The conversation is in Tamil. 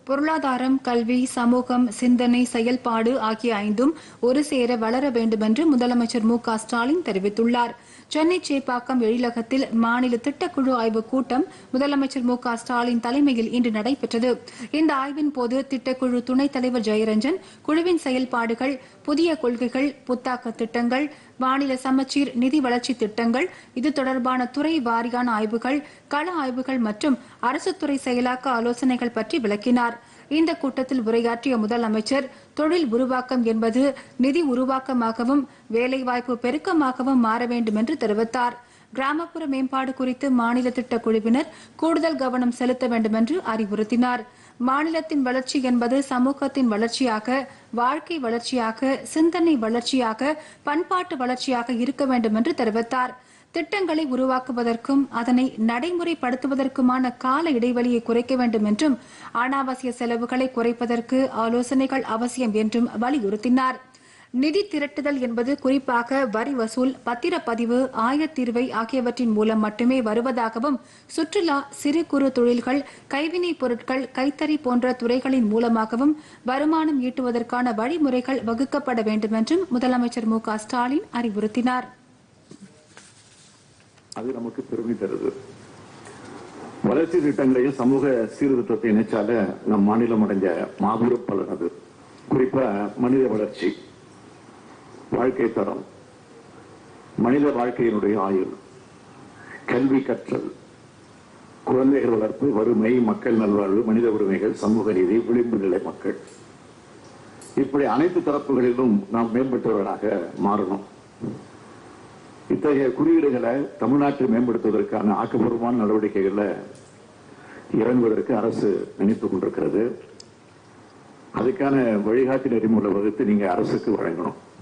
பொருளாதாரம் கல்வி சமூகம் சிந்தனை செயல்பாடு ஆகிய ஐந்தும் ஒரு சேர வளர வேண்டும் என்று முதலமைச்சர் மு க ஸ்டாலின் தெரிவித்துள்ளார் சென்னை சேப்பாக்கம் எழிலகத்தில் மாநில திட்டக்குழு ஆய்வுக் கூட்டம் முதலமைச்சர் மு க ஸ்டாலின் தலைமையில் இன்று நடைபெற்றது இந்த ஆய்வின் போது திட்டக்குழு துணைத் தலைவர் ஜெயரஞ்சன் குழுவின் செயல்பாடுகள் புதிய கொள்கைகள் புத்தாக்க திட்டங்கள் மாநில சமச்சீர் நிதி வளர்ச்சி திட்டங்கள் இது தொடர்பான துறை வாரியான ஆய்வுகள் கள ஆய்வுகள் மற்றும் அரசு துறை செயலாக்க ஆலோசனைகள் பற்றி விளக்கினார் இந்த கூட்டத்தில் உரையாற்றிய முதலமைச்சர் தொழில் உருவாக்கம் என்பது நிதி உருவாக்கமாகவும் வேலைவாய்ப்பு பெருக்கமாகவும் மாற வேண்டும் என்று தெரிவித்தார் கிராமப்புற மேம்பாடு குறித்து மாநில திட்டக் குழுவினர் கூடுதல் கவனம் செலுத்த வேண்டும் என்று அறிவுறுத்தினார் மாநிலத்தின் வளர்ச்சி என்பது சமூகத்தின் வளர்ச்சியாக வாழ்க்கை வளர்ச்சியாக சிந்தனை வளர்ச்சியாக பண்பாட்டு வளர்ச்சியாக இருக்க வேண்டும் என்று தெரிவித்தார் திட்டங்களை உருவாக்குவதற்கும் அதனை நடைமுறைப்படுத்துவதற்குமான கால இடைவெளியை குறைக்க வேண்டும் என்றும் அனாவசிய செலவுகளை குறைப்பதற்கு ஆலோசனைகள் அவசியம் என்றும் வலியுறுத்தினார் நிதி திரட்டுதல் என்பது குறிப்பாக வரி வசூல் பத்திரப்பதிவு ஆயத்தீர்வை ஆகியவற்றின் மூலம் மட்டுமே வருவதாகவும் சுற்றுலா சிறு குறு தொழில்கள் கைவினைப் பொருட்கள் கைத்தறி போன்ற துறைகளின் மூலமாகவும் வருமானம் ஈட்டுவதற்கான வழிமுறைகள் வகுக்கப்பட வேண்டும் என்றும் முதலமைச்சர் மு க ஸ்டாலின் அறிவுறுத்தினார் அது நமக்கு பெருமை தருது வளர்ச்சி திட்டங்களையும் சமூக சீர்திருத்தத்தை இணைச்சால நம் மாநிலம் அடைஞ்ச மாபெரும் பலன் அது குறிப்பா மனித வளர்ச்சி வாழ்க்கை தரம் மனித வாழ்க்கையினுடைய ஆயுள் கல்வி கற்றல் குழந்தைகள் வளர்ப்பு வறுமை மக்கள் நல்வாழ்வு மனித உரிமைகள் சமூக நீதி விளிம்பு நிலை மக்கள் இப்படி அனைத்து தரப்புகளிலும் நாம் மேம்பட்டவர்களாக மாறணும் இத்தகைய குறியீடுகளை தமிழ்நாட்டை மேம்படுத்துவதற்கான ஆக்கப்பூர்வமான நடவடிக்கைகள்ல இறங்குவதற்கு அரசு நினைத்துக் கொண்டிருக்கிறது அதுக்கான வழிகாட்டு நெறிமுறை வகுத்து நீங்க அரசுக்கு வழங்கணும்